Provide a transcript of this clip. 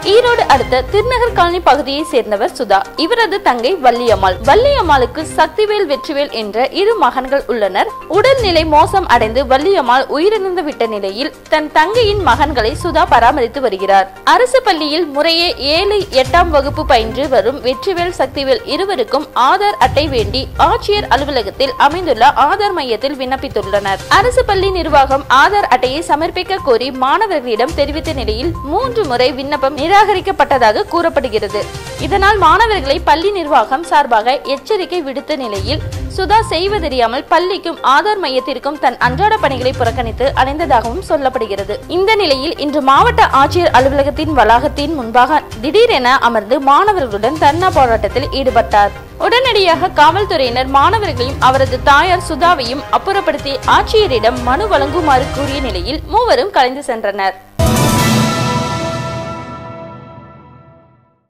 ஈரோடு அடுத்த திருநகர் காலனி பகுதியை சேர்ந்தவர் சுதா இவரது தங்கை வள்ளியம்மாள் வள்ளியம்மாளுக்கு சக்திவேல் வெற்றிவேல் என்ற இரு மகன்கள் உள்ளனர் உடல்நிலை மோசம் அடைந்து வள்ளியம்மாள் உயிரிழந்து விட்ட நிலையில் தன் தங்கையின் மகன்களை சுதா பராமரித்து வருகிறார் அரசு பள்ளியில் முறையே ஏழு எட்டாம் வகுப்பு பயின்று வரும் வெற்றிவேல் சக்திவேல் இருவருக்கும் ஆதார் அட்டை வேண்டி ஆட்சியர் அலுவலகத்தில் அமைந்துள்ள ஆதார் மையத்தில் விண்ணப்பித்துள்ளனர் அரசு பள்ளி நிர்வாகம் ஆதார் அட்டையை சமர்ப்பிக்க கோரி மாணவர்களிடம் தெரிவித்த நிலையில் மூன்று முறை விண்ணப்பம் நிராகரிக்கப்பட்டதாக கூறப்படுகிறது இதனால் மாணவர்களை பள்ளி நிர்வாகம் சார்பாக எச்சரிக்கை விடுத்த நிலையில் சுதா செய்வதறியாமல் பள்ளிக்கும் ஆதார் மையத்திற்கும் தன் அன்றாட பணிகளை புறக்கணித்து அலைந்ததாகவும் சொல்லப்படுகிறது இந்த நிலையில் இன்று மாவட்ட ஆட்சியர் அலுவலகத்தின் வளாகத்தின் முன்பாக திடீரென அமர்ந்து மாணவர்களுடன் தர்ணா போராட்டத்தில் ஈடுபட்டார் உடனடியாக காவல்துறையினர் மாணவர்களையும் அவரது தாயார் சுதாவையும் அப்புறப்படுத்தி ஆட்சியரிடம் மனு வழங்குமாறு கூறிய நிலையில் மூவரும் கலைந்து சென்றனர்